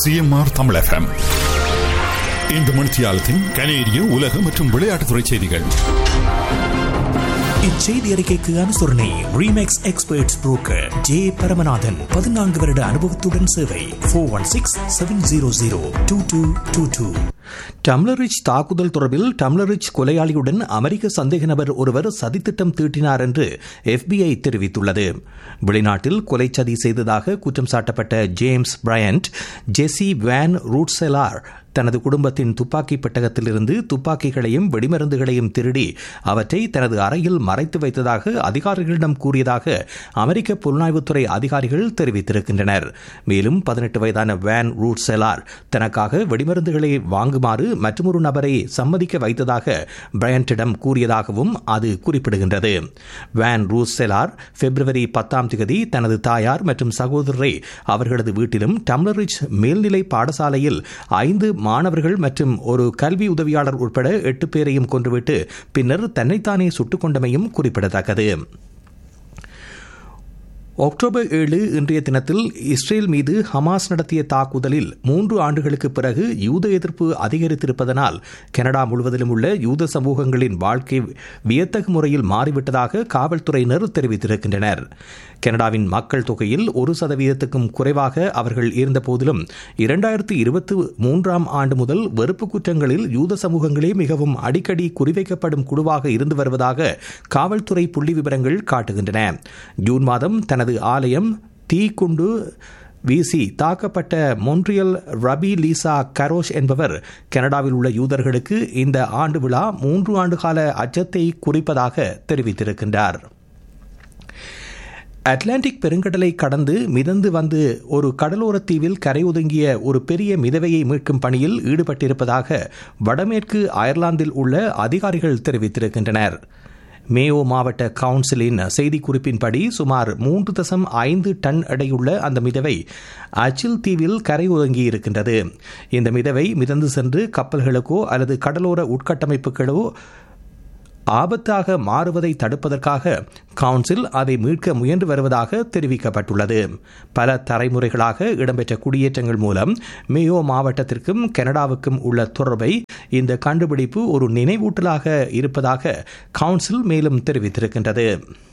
CMR Tamil FM இந்த மணித்தியாலத்தின் கனேடிய உலக மற்றும் விளையாட்டுத்துறை செய்திகள் இச்செய்தி அறிக்கைக்கு அனுசரணை Remax experts broker J Paramanathan பதினான்கு வருட அனுபவத்துடன் சேவை four one six seven zero zero two two two two Tumbler Ridge தாக்குதல் தொடர்பில் டம்ளரிச் கொலையாளியுடன் அமெரிக்க சந்தேக நபர் ஒருவர் சதித்திட்டம் தீட்டினார் என்று எஃபிஐ தெரிவித்துள்ளது வெளிநாட்டில் கொலை சதி செய்ததாக குற்றம் சாட்டப்பட்ட James Bryant Jesse Van Rootselaar தனது குடும்பத்தின் துப்பாக்கி பெட்டகத்திலிருந்து துப்பாக்கிகளையும் வெடிமருந்துகளையும் திருடி அவற்றை தனது அறையில் மறைத்து வைத்ததாக அதிகாரிகளிடம் கூறியதாக அமெரிக்க புலனாய்வுத்துறை அதிகாரிகள் தெரிவித்திருக்கின்றனர் மேலும் பதினெட்டு வயதான வேன் ரூட் செலார் தனக்காக வெடிமருந்துகளை வாங்குமாறு மற்றொரு நபரை சம்மதிக்க வைத்ததாக பிரையண்டிடம் கூறியதாகவும் அது குறிப்பிடுகின்றது வேன் ரூட் செலார் பிப்ரவரி பத்தாம் தேதி தனது தாயார் மற்றும் சகோதரரை அவர்களது வீட்டிலும் டம்ளரிச் மேல்நிலை பாடசாலையில் ஐந்து மாணவர்கள் மற்றும் ஒரு கல்வி உதவியாளர் உட்பட எட்டு பேரையும் கொன்றுவிட்டு பின்னர் தன்னைத்தானே சுட்டுக் கொண்டமையும் குறிப்பிடத்தக்கது அக்டோபர் ஏழு இன்றைய தினத்தில் இஸ்ரேல் மீது ஹமாஸ் நடத்திய தாக்குதலில் மூன்று ஆண்டுகளுக்கு பிறகு யூத எதிர்ப்பு அதிகரித்திருப்பதனால் கனடா முழுவதிலும் உள்ள யூத சமூகங்களின் வாழ்க்கை வியத்தகு முறையில் மாறிவிட்டதாக காவல்துறையினர் தெரிவித்திருக்கின்றனர் கனடாவின் மக்கள் தொகையில் ஒரு சதவீதத்துக்கும் குறைவாக அவர்கள் இருந்தபோதிலும் இரண்டாயிரத்தி இருபத்தி மூன்றாம் ஆண்டு முதல் வெறுப்பு குற்றங்களில் யூத சமூகங்களே மிகவும் அடிக்கடி குறிவைக்கப்படும் குழுவாக இருந்து வருவதாக காவல்துறை புள்ளி விவரங்கள் காட்டுகின்றன ஜூன் மாதம் தனது ஆலயம் தீக்குண்டு வீசி தாக்கப்பட்ட மொன்றியல் ரபி லீசா கரோஷ் என்பவர் கனடாவில் உள்ள யூதர்களுக்கு இந்த ஆண்டு விழா மூன்று ஆண்டுகால அச்சத்தை குறிப்பதாக தெரிவித்திருக்கின்றார் அட்லாண்டிக் பெருங்கடலை கடந்து மிதந்து வந்து ஒரு கடலோர தீவில் கரை ஒதுங்கிய ஒரு பெரிய மிதவையை மீட்கும் பணியில் ஈடுபட்டிருப்பதாக வடமேற்கு அயர்லாந்தில் உள்ள அதிகாரிகள் தெரிவித்திருக்கின்றனர் மேயோ மாவட்ட கவுன்சிலின் செய்திக்குறிப்பின்படி சுமார் மூன்று தசம் ஐந்து டன் எடையுள்ள அந்த மிதவை அச்சில் தீவில் கரை ஒதுங்கியிருக்கின்றது இந்த மிதவை மிதந்து சென்று கப்பல்களுக்கோ அல்லது கடலோர உட்கட்டமைப்புகளோ ஆபத்தாக மாறுவதை தடுப்பதற்காக கவுன்சில் அதை மீட்க முயன்று வருவதாக தெரிவிக்கப்பட்டுள்ளது பல தலைமுறைகளாக இடம்பெற்ற குடியேற்றங்கள் மூலம் மேயோ மாவட்டத்திற்கும் கனடாவுக்கும் உள்ள தொடர்பை இந்த கண்டுபிடிப்பு ஒரு நினைவூட்டலாக இருப்பதாக கவுன்சில் மேலும் தெரிவித்திருக்கின்றது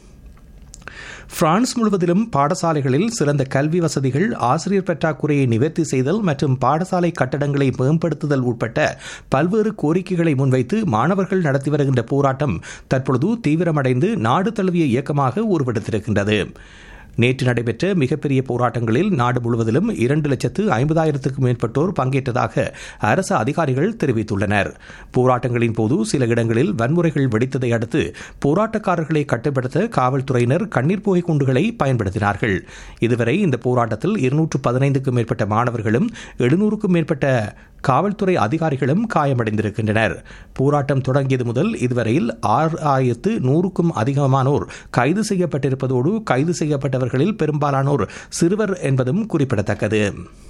பிரான்ஸ் முழுவதிலும் பாடசாலைகளில் சிறந்த கல்வி வசதிகள் ஆசிரியர் பற்றாக்குறையை நிவர்த்தி செய்தல் மற்றும் பாடசாலை கட்டடங்களை மேம்படுத்துதல் உட்பட்ட பல்வேறு கோரிக்கைகளை முன்வைத்து மாணவர்கள் நடத்தி வருகின்ற போராட்டம் தற்பொழுது தீவிரமடைந்து நாடு தழுவிய இயக்கமாக உருவெடுத்திருக்கின்றது நேற்று நடைபெற்ற மிகப்பெரிய போராட்டங்களில் நாடு முழுவதிலும் இரண்டு லட்சத்து ஐம்பதாயிரத்துக்கும் மேற்பட்டோர் பங்கேற்றதாக அரசு அதிகாரிகள் தெரிவித்துள்ளனர் போராட்டங்களின் போது சில இடங்களில் வன்முறைகள் வெடித்ததை அடுத்து போராட்டக்காரர்களை கட்டுப்படுத்த காவல்துறையினர் கண்ணீர் புகை குண்டுகளை பயன்படுத்தினார்கள் இதுவரை இந்த போராட்டத்தில் இருநூற்று பதினைந்துக்கும் மேற்பட்ட மாணவர்களும் எழுநூறுக்கும் மேற்பட்ட காவல்துறை அதிகாரிகளும் காயமடைந்திருக்கின்றனர் போராட்டம் தொடங்கியது முதல் இதுவரையில் ஆறு ஆயிரத்து நூறுக்கும் அதிகமானோர் கைது செய்யப்பட்டிருப்பதோடு கைது செய்யப்பட்டவர்களில் பெரும்பாலானோர் சிறுவர் என்பதும் குறிப்பிடத்தக்கது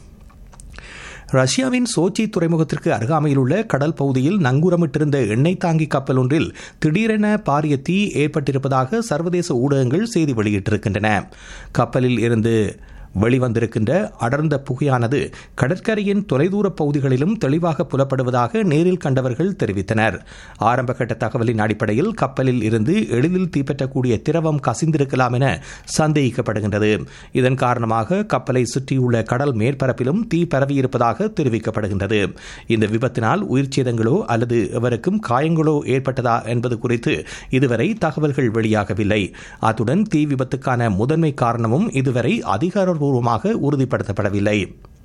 ரஷ்யாவின் சோச்சி துறைமுகத்திற்கு அருகாமையில் உள்ள கடல் பகுதியில் நங்கூரமிட்டிருந்த எண்ணெய் தாங்கி கப்பல் ஒன்றில் திடீரென பாரிய தீ ஏற்பட்டிருப்பதாக சர்வதேச ஊடகங்கள் செய்தி வெளியிட்டிருக்கின்றன கப்பலில் இருந்து வெளிவந்திருக்கின்ற அடர்ந்த புகையானது கடற்கரையின் தொலைதூர பகுதிகளிலும் தெளிவாக புலப்படுவதாக நேரில் கண்டவர்கள் தெரிவித்தனர் ஆரம்பகட்ட தகவலின் அடிப்படையில் கப்பலில் இருந்து எளிதில் தீப்பற்றக்கூடிய திரவம் கசிந்திருக்கலாம் என சந்தேகிக்கப்படுகின்றது இதன் காரணமாக கப்பலை சுற்றியுள்ள கடல் மேற்பரப்பிலும் தீ பரவியிருப்பதாக தெரிவிக்கப்படுகின்றது இந்த விபத்தினால் உயிர் சேதங்களோ அல்லது எவருக்கும் காயங்களோ ஏற்பட்டதா என்பது குறித்து இதுவரை தகவல்கள் வெளியாகவில்லை அத்துடன் தீ விபத்துக்கான முதன்மை காரணமும் இதுவரை அதிகார பூர்வமாக உறுதிப்படுத்தப்படவில்லை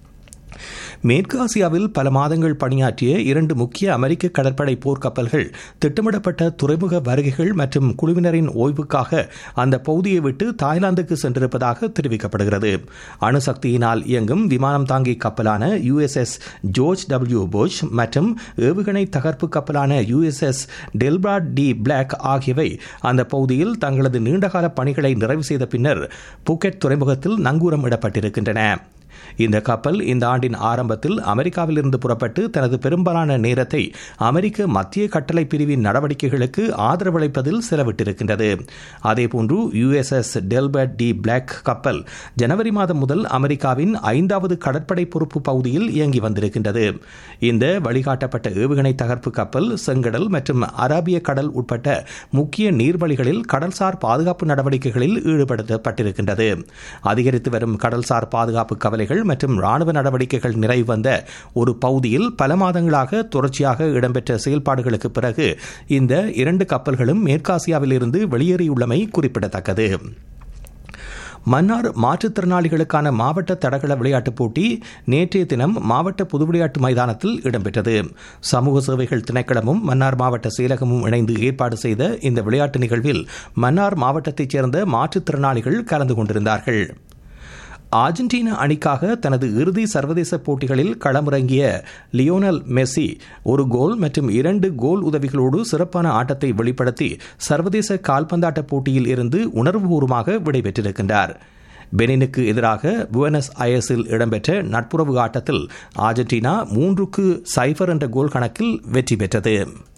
மேற்கு ஆசியாவில் பல மாதங்கள் பணியாற்றிய இரண்டு முக்கிய அமெரிக்க கடற்படை போர்க்கப்பல்கள் திட்டமிடப்பட்ட துறைமுக வருகைகள் மற்றும் குழுவினரின் ஓய்வுக்காக அந்த பகுதியை விட்டு தாய்லாந்துக்கு சென்றிருப்பதாக தெரிவிக்கப்படுகிறது அணுசக்தியினால் இயங்கும் விமானம் தாங்கி கப்பலான யுஎஸ்எஸ் ஜோர்ஜ் டபிள்யூ போஷ் மற்றும் ஏவுகணை தகர்ப்பு கப்பலான யுஎஸ்எஸ் டெல்பிராட் டி பிளாக் ஆகியவை அந்த பகுதியில் தங்களது நீண்டகால பணிகளை நிறைவு செய்த பின்னர் புக்கெட் துறைமுகத்தில் நங்கூரம் இடப்பட்டிருக்கின்றன இந்த கப்பல் இந்த ஆண்டின் ஆரம்பத்தில் அமெரிக்காவிலிருந்து புறப்பட்டு தனது பெரும்பாலான நேரத்தை அமெரிக்க மத்திய கட்டளை பிரிவின் நடவடிக்கைகளுக்கு ஆதரவளிப்பதில் செலவிட்டிருக்கின்றது அதேபோன்று யுஎஸ்எஸ் டெல்பர்ட் டி பிளாக் கப்பல் ஜனவரி மாதம் முதல் அமெரிக்காவின் ஐந்தாவது கடற்படை பொறுப்பு பகுதியில் இயங்கி வந்திருக்கின்றது இந்த வழிகாட்டப்பட்ட ஏவுகணை தகர்ப்பு கப்பல் செங்கடல் மற்றும் அரேபிய கடல் உட்பட்ட முக்கிய நீர்வழிகளில் கடல்சார் பாதுகாப்பு நடவடிக்கைகளில் ஈடுபடுத்தப்பட்டிருக்கின்றது அதிகரித்து வரும் கடல்சார் பாதுகாப்பு கவலைகள் மற்றும் ராணுவ நடவடிக்கைகள் நிறைவு வந்த ஒரு பகுதியில் பல மாதங்களாக தொடர்ச்சியாக இடம்பெற்ற செயல்பாடுகளுக்கு பிறகு இந்த இரண்டு கப்பல்களும் மேற்காசியாவில் இருந்து வெளியேறியுள்ளமை குறிப்பிடத்தக்கது மன்னார் மாற்றுத்திறனாளிகளுக்கான மாவட்ட தடகள விளையாட்டுப் போட்டி நேற்றைய தினம் மாவட்ட பொது விளையாட்டு மைதானத்தில் இடம்பெற்றது சமூக சேவைகள் திணைக்களமும் மன்னார் மாவட்ட செயலகமும் இணைந்து ஏற்பாடு செய்த இந்த விளையாட்டு நிகழ்வில் மன்னார் மாவட்டத்தைச் சேர்ந்த மாற்றுத்திறனாளிகள் கலந்து கொண்டிருந்தார்கள் அர்ஜென்டினா அணிக்காக தனது இறுதி சர்வதேச போட்டிகளில் களமிறங்கிய லியோனல் மெஸ்ஸி ஒரு கோல் மற்றும் இரண்டு கோல் உதவிகளோடு சிறப்பான ஆட்டத்தை வெளிப்படுத்தி சர்வதேச கால்பந்தாட்ட போட்டியில் இருந்து உணர்வுபூர்வமாக விடைபெற்றிருக்கின்றார் பெனினுக்கு எதிராக புவனஸ் அயர்ஸில் இடம்பெற்ற நட்புறவு ஆட்டத்தில் அர்ஜென்டினா மூன்றுக்கு சைபர் என்ற கோல் கணக்கில் வெற்றி பெற்றது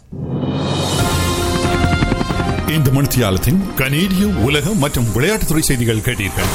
இந்த மணித்தியாலத்தின் கனேடிய உலக மற்றும் விளையாட்டுத்துறை செய்திகள் கேட்டீர்கள்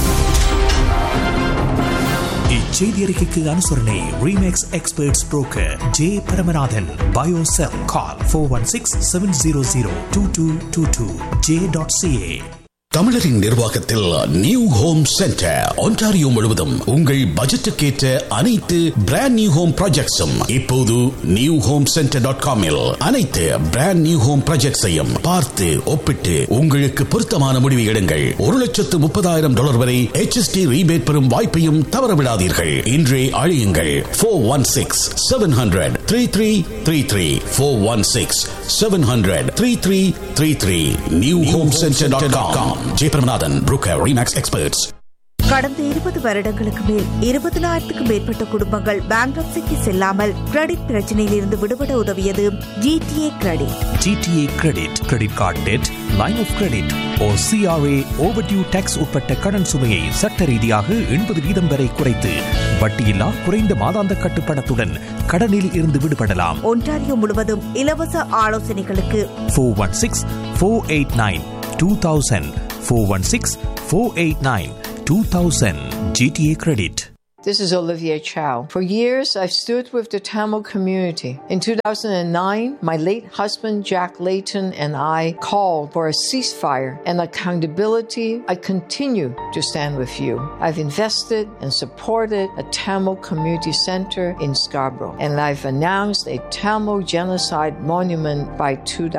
இச்செய்தி அறிக்கைக்கு அனுசரணை Remax experts broker J Paramanathan பயோசெல் call four one six seven zero zero two two two two J dot C A தமிழரின் நிர்வாகத்தில் நியூ ஹோம் சென்டர் ஒன்டாரியோ முழுவதும் உங்கள் பட்ஜெட்டுக்கேற்ற அனைத்து பிராண்ட் நியூ ஹோம் ப்ராஜெக்ட்ஸும் இப்போது நியூ ஹோம் சென்டர் டாட் காமில் அனைத்து பிராண்ட் நியூ ஹோம் ப்ராஜெக்ட்ஸையும் பார்த்து ஒப்பிட்டு உங்களுக்கு பொருத்தமான முடிவு எடுங்கள் ஒரு லட்சத்து முப்பதாயிரம் டாலர் வரை HST ரீபேட் பெறும் வாய்ப்பையும் தவறவிடாதீர்கள் இன்றே அழியுங்கள் four one six seven hundred three three three three four one six seven hundred three three three three new home centre dot com Jeyaparamanathan broker Remax experts கடந்த இருபது வருடங்களுக்கு மேல் இருபதனாயிரத்துக்கும் மேற்பட்ட குடும்பங்கள் பேங்க்ரப்சிக்கு செல்லாமல் கிரெடிட் பிரச்சனையில் இருந்து விடுபட உதவியது G T A credit G T A credit credit card debt line of credit O C R A overdue taxes உட்பட்ட கடன் சுமையை சட்ட ரீதியாக எண்பது வீதம் வரை குறைத்து வட்டியில்லா குறைந்த மாதாந்த கட்டுப்பணத்துடன் கடனில் இருந்து விடுபடலாம் ஒன்டாரியோ முழுவதும் இலவச ஆலோசனைகளுக்கு four one six four eight nine two thousand four one six four eight nine two thousand G T A credit This is Olivia Chow. For years, I've stood with the Tamil community. In 2009, my late husband Jack Layton and I called for a ceasefire and accountability. I continue to stand with you. I've invested and supported a Tamil community center in Scarborough, and I've announced a Tamil genocide monument by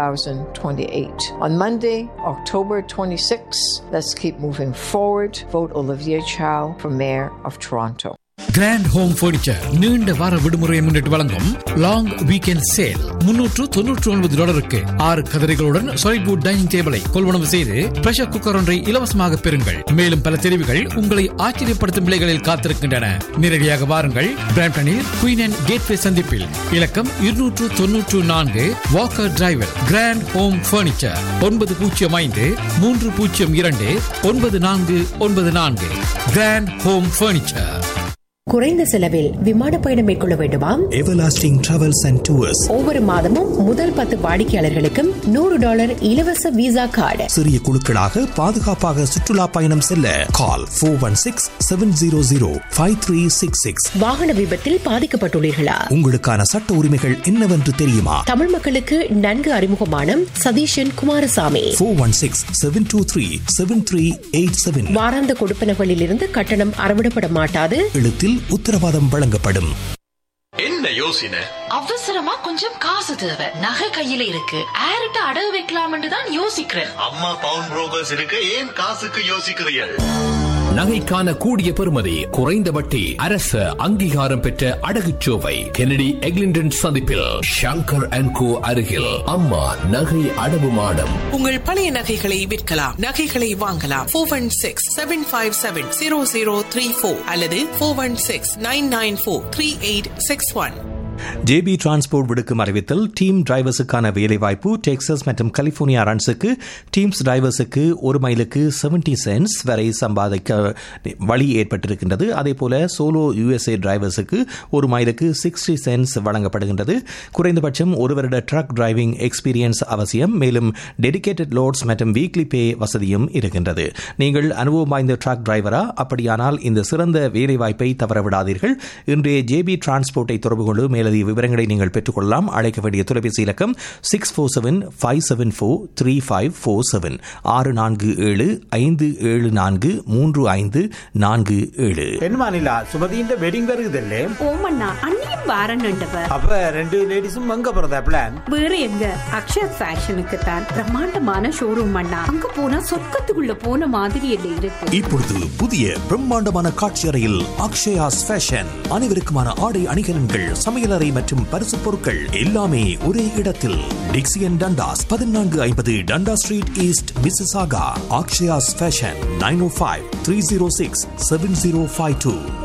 2028. On Monday, October 26, let's keep moving forward. Vote Olivia Chow for Mayor of Toronto. Grand home furniture நீண்ட வார விடுமுறையை முன்னிட்டு வழங்கும் long weekend sale முன்னூற்று தொன்னூற்று ஒன்பது டாலருக்கு ஆறு கதிரைகளுடன் சாலிட்வுட் டைனிங் டேபிளை கொள்வனவு செய்து பிரஷர் குக்கர் ஒன்றை இலவசமாக பெறுங்கள் மேலும் பல தெரிவுகள் உங்களை ஆச்சரியப்படுத்தும் விலைகளில் காத்திருக்கின்றன நேரடியாக வாருங்கள் பிராம்டனில் குயின் அண்ட் கேட்வே சந்திப்பில் இலக்கம் இருநூற்று தொன்னூற்று நான்கு Walker driver grand home furniture ஒன்பது பூஜ்ஜியம் ஐந்து மூன்று பூஜ்ஜியம் இரண்டு ஒன்பது நான்கு ஒன்பது நான்கு கிராண்ட் ஹோம் பர்னிச்சர் குறைந்த செலவில் விமான பயணம் மேற்கொள்ள வேண்டுமா எவர்லாஸ்டிங் டிராவல்ஸ் அண்ட் டூர்ஸ் ஒவ்வொரு மாதமும் முதல் பத்து வாடிக்கையாளர்களுக்கும் நூறு டாலர் இலவச விசா கார்டு சிறிய குழுக்களாக பாதுகாப்பாக சுற்றுலா பயணம் செல்ல call four one six seven zero zero five three six six வாகன விபத்தில் பாதிக்கப்பட்டுள்ளீர்களா உங்களுக்கான சட்ட உரிமைகள் என்னவென்று தெரியுமா தமிழ் மக்களுக்கு நன்கு அறிமுகமான Satheesan Kumarasamy four one six seven two three seven three eight seven வாராந்த கொடுப்பனகளில் இருந்து கட்டணம் அறவிடப்பட மாட்டாது எழுத்தில் உத்தரவாதம் வழங்கப்படும் என்ன யோசனை அவசரமா கொஞ்சம் காசு தேவை நகை கையில இருக்கு ஆர்ட்ட அடகு வைக்கலாம்னு தான் யோசிக்கிறேன் அம்மா பவுன் புரோக்கர்ஸ் இருக்கு ஏன் காசுக்கு யோசிக்கிறீர்கள் நகைக்கான கூடிய பெறுமதி குறைந்த வட்டி அரசு அங்கீகாரம் பெற்ற அடகுச்சோவை கெனடி எக்லிண்டன் சந்திப்பில் ஷங்கர் அண்ட் கோ அருகில் அம்மா நகை அடவு மாடம் உங்கள் பழைய நகைகளை விற்கலாம் நகைகளை வாங்கலாம் four one six seven five seven zero zero three four அல்லது four one six nine nine four three eight six one J P transport விடுக்கும் அறிவித்தல் டீம் டிரைவர்ஸுக்கான வேலைவாய்ப்பு டெக்சஸ் மற்றும் கலிபோர்னியா ரன்ஸுக்கு டீம்ஸ் டிரைவர்ஸுக்கு ஒரு மைலுக்கு செவன்டி சென்ட்ஸ் வரை சம்பாதிக்க வழி ஏற்பட்டிருக்கின்றது அதே போல சோலோ யுஎஸ்ஏ டிரைவர்ஸுக்கு ஒரு மைலுக்கு சிக்ஸ்டி சென்ட்ஸ் வழங்கப்படுகின்றது குறைந்தபட்சம் ஒரு வருட ட்ரக் டிரைவிங் எக்ஸ்பீரியன்ஸ் அவசியம் மேலும் டெடிகேட்டட் லோட்ஸ் மற்றும் வீக்லி பே வசதியும் இருக்கின்றது நீங்கள் அனுபவம் வாய்ந்த ட்ரக் டிரைவரா அப்படியானால் இந்த சிறந்த வேலைவாய்ப்பை தவறவிடாதீர்கள் இன்றைய ஜேபி டிரான்ஸ்போர்ட்டை தொடர்பு கொண்டு மேலதிக விவரங்களை நீங்கள் பெற்றுக்கொள்ளலாம் அழைக்க வேண்டிய தொலைபேசி இலக்கம் six four seven five seven four three five four seven ஆறு நான்கு ஏழு ஐந்து ஏழு நான்கு மூன்று ஐந்து நான்கு ஏழு പെൺമാനില്ല സുമതിന്റെ വെഡിങ് വരുതല്ലേ ஓமண்ணா அண்ணியும் வாரன்னுண்டவ അപ്പൊ രണ്ട് ലേഡീസും എങ്ക പറഞ്ഞ പ്ലാൻ வேற எங்க அக்ஷயா ஃபேஷனுக்கு தான் பிரம்மாண்டமான ஷோரூம் அண்ணா அங்க போனா சொர்க்கத்துக்குள்ள போன மாதிரி இல்லை இருக்கு இப்பொழுது புதிய பிரம்மாண்டமான காட்சி அறையில் அக்ஷயாஸ் ஃபேஷன் அனைவருக்குமான ஆடை அணிகலன்கள் சமையலறை மற்றும் பரிசு பொருட்கள் எல்லாமே ஒரே இடத்தில் டிக்சியன் டண்டாஸ் பதினான்கு ஐம்பது Dundas street east Mississauga Akshaya's fashion nine O five three zero six seven zero five two